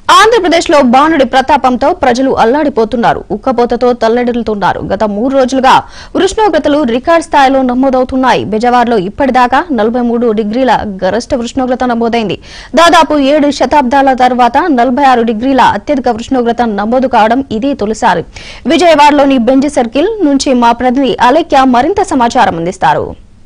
ఆంధ్రప్రదేశ్ లో బాణుడి ప్రతాపంతో ప్రజలు అల్లాడిపోతున్నారు ఉక్కపోతతో తల్లడిల్లుతున్నారు గత మూడు రోజులుగా ఉష్ణోగ్రతలు రికార్డ్ స్థాయిలో నమోదవుతున్నాయి బెజవాడలో ఇప్పటిదాకా నలభై మూడు డిగ్రీల గరిష్ట ఉష్ణోగ్రత నమోదైంది దాదాపు ఏడు శతాబ్దాల తర్వాత నలభై ఆరు డిగ్రీల అత్యధిక ఉష్ణోగ్రత నమోదు కావడం ఇదే తొలిసారి విజయవాడలోని బెంజ్ సర్కిల్ నుంచి మా ప్రతినిధి అలేఖ్య మరింత సమాచారం అందిస్తారు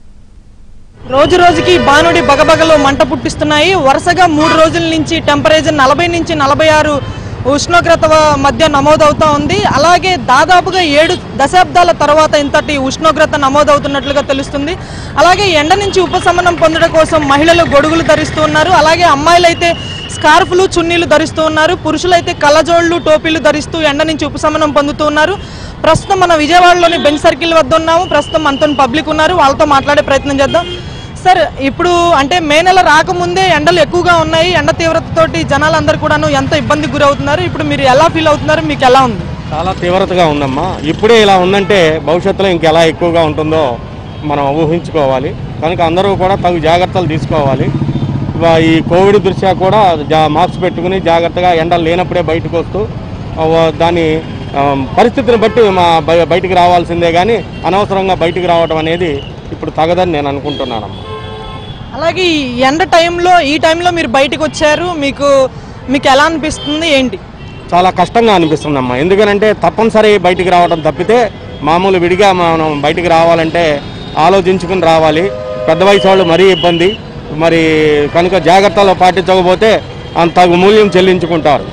రోజు రోజుకి బానుడి బగబగలో మంట పుట్టిస్తున్నాయి వరుసగా మూడు రోజుల నుంచి టెంపరేచర్ నలభై నుంచి నలభై ఆరు ఉష్ణోగ్రత వ- మధ్య నమోదవుతా ఉంది అలాగే దాదాపుగా ఏడు దశాబ్దాల తర్వాత ఇంతటి ఉష్ణోగ్రత నమోదవుతున్నట్లుగా తెలుస్తుంది అలాగే ఎండ నుంచి ఉపశమనం పొందడం కోసం మహిళలు గొడుగులు ధరిస్తూ ఉన్నారు అలాగే అమ్మాయిలు అయితే స్కార్ఫ్లు చున్నీలు ధరిస్తూ ఉన్నారు పురుషులైతే కళ్ళజోళ్లు టోపీలు ధరిస్తూ ఎండ నుంచి ఉపశమనం పొందుతూ ఉన్నారు ప్రస్తుతం మన విజయవాడలోని బెంచ్ సర్కిల్ వద్ద ఉన్నాము ప్రస్తుతం మనతో పబ్లిక్ ఉన్నారు వాళ్ళతో మాట్లాడే ప్రయత్నం చేద్దాం సార్ ఇప్పుడు అంటే మే నెల రాకముందే ఎండలు ఎక్కువగా ఉన్నాయి ఎండ తీవ్రతతోటి జనాలందరూ కూడాను ఎంత ఇబ్బందికి గురవుతున్నారు ఇప్పుడు మీరు ఎలా ఫీల్ అవుతున్నారు మీకు ఎలా ఉంది చాలా తీవ్రతగా ఉందమ్మా ఇప్పుడే ఇలా ఉందంటే భవిష్యత్తులో ఇంకెలా ఎక్కువగా ఉంటుందో మనం ఊహించుకోవాలి కనుక అందరూ కూడా తగు జాగ్రత్తలు తీసుకోవాలి వా- ఈ కోవిడ్ దృష్ట్యా కూడా జా మాస్క్ పెట్టుకుని జాగ్రత్తగా ఎండలు లేనప్పుడే బయటకు వస్తూ ఆ, వా- దాని ఆ, పరిస్థితిని బట్టి మా బయ- బయటికి రావాల్సిందే కానీ అనవసరంగా బయటికి రావడం అనేది ఇప్పుడు తగదని నేను అనుకుంటున్నానమ్మా అలాగే ఈ ఎండ టైంలో ఈ టైంలో మీరు బయటకు వచ్చారు మీకు మీకు ఎలా అనిపిస్తుంది ఏంటి చాలా కష్టంగా అనిపిస్తుందమ్మా ఎందుకనంటే తప్పనిసరి బయటికి రావడం తప్పితే మామూలు విడిగా మనం బయటికి రావాలంటే ఆలోచించుకుని రావాలి పెద్ద వయసు వాళ్ళు మరీ ఇబ్బంది మరి కనుక జాగ్రత్తలు పాటించకపోతే అంత తగు మూల్యం చెల్లించుకుంటారు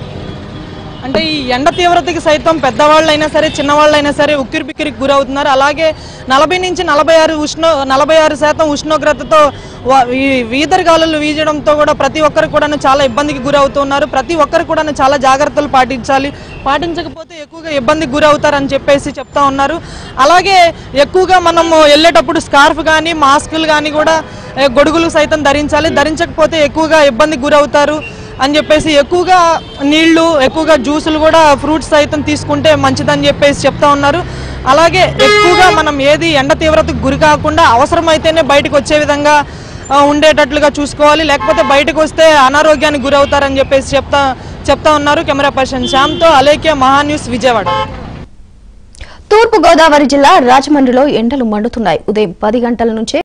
అంటే ఈ ఎండ తీవ్రతకి సైతం పెద్దవాళ్ళైనా సరే చిన్నవాళ్ళైనా సరే ఉక్కిరి పిక్కిరికి గురవుతున్నారు అలాగే నలభై నుంచి నలభై ఆరు ఉష్ణ నలభై ఆరు శాతం ఉష్ణోగ్రతతో వా- ఈ వీధరి గాలులు వీజడంతో కూడా ప్రతి ఒక్కరు కూడా చాలా ఇబ్బందికి గురవుతున్నారు ప్రతి ఒక్కరు కూడా చాలా జాగ్రత్తలు పాటించాలి పాటించకపోతే ఎక్కువగా ఇబ్బందికి గురవుతారని చెప్పేసి చెప్తా ఉన్నారు అలాగే ఎక్కువగా మనము వెళ్ళేటప్పుడు స్కార్ఫ్ కానీ మాస్కులు కానీ కూడా ఏ, గొడుగులు సైతం ధరించాలి ధరించకపోతే ఎక్కువగా ఇబ్బందికి గురవుతారు అని చెప్పేసి ఎక్కువగా నీళ్లు ఎక్కువగా జ్యూసులు కూడా ఫ్రూట్స్ సైతం తీసుకుంటే మంచిదని చెప్పేసి చెప్తా ఉన్నారు అలాగే ఎక్కువగా మనం ఏది ఎండ తీవ్రతకు గురి కాకుండా అవసరమైతేనే బయటకు వచ్చే విధంగా ఆ, ఉండేటట్లుగా చూసుకోవాలి లేకపోతే బయటకు వస్తే అనారోగ్యానికి గురవుతారని చెప్పేసి చెప్తా చెప్తా ఉన్నారు కెమెరా పర్సన్ శ్యామ్తో అలేఖ్య మహాన్యూస్ విజయవాడ తూర్పు గోదావరి జిల్లా రాజమండ్రిలో ఎండలు మండుతున్నాయి ఉదయం పది గంటల నుంచే